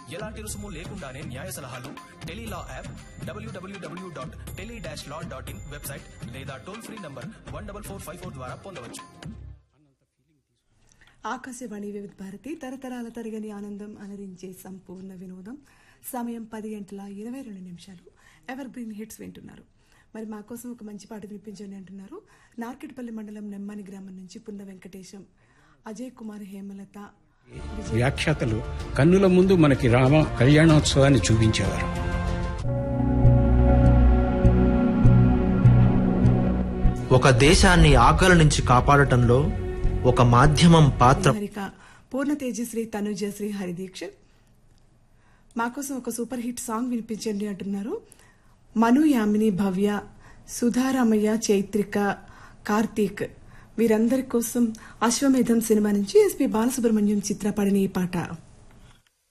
ఎలాంటి రుసుము లేకుండానే న్యాయ సలహాలు టెలీలా యాప్ డబ్ల్యూడబ్ల్యూడబ్ల్యూ dot tele dash law dot in website లేదా toll free number one double four five four ద్వారా పొందవచ్చు ఆకాశవాణి వివిధ భారతి తరతరాల తరగని ఆనందం అలరించే సంపూర్ణ వినోదం సమయం పది గంటల ఇరవై రెండు నిమిషాలు ఎవర్ గ్రీన్ హిట్స్ వింటున్నారు మరి మా కోసం ఒక మంచి పాట వినిపించండి అంటున్నారు నార్కెట్పల్లి మండలం నెమ్మని గ్రామం నుంచి పున్న వెంకటేశం అజయ్ కుమార్ హేమలత వ్యాఖ్యాతలు కన్నుల ముందు మనకి రామ కళ్యాణోత్సవాన్ని చూపించేవారు ఒక దేశాన్ని ఆకలి నుంచి కాపాడటంలో ఒక మాధ్యమం పాత్ర హరిక పూర్ణ తేజశ్రీ తనుజశ్రీ హరిదీక్ష మా కోసం ఒక సూపర్ హిట్ సాంగ్ వినిపించండి అంటున్నారు మను యామిని భవ్య సుధారామయ్య చైత్రిక కార్తీక్ వీరందరి కోసం అశ్వమేధం సినిమా నుంచి ఎస్పి బాలసుబ్రహ్మణ్యం చిత్రపడిన ఈ పాట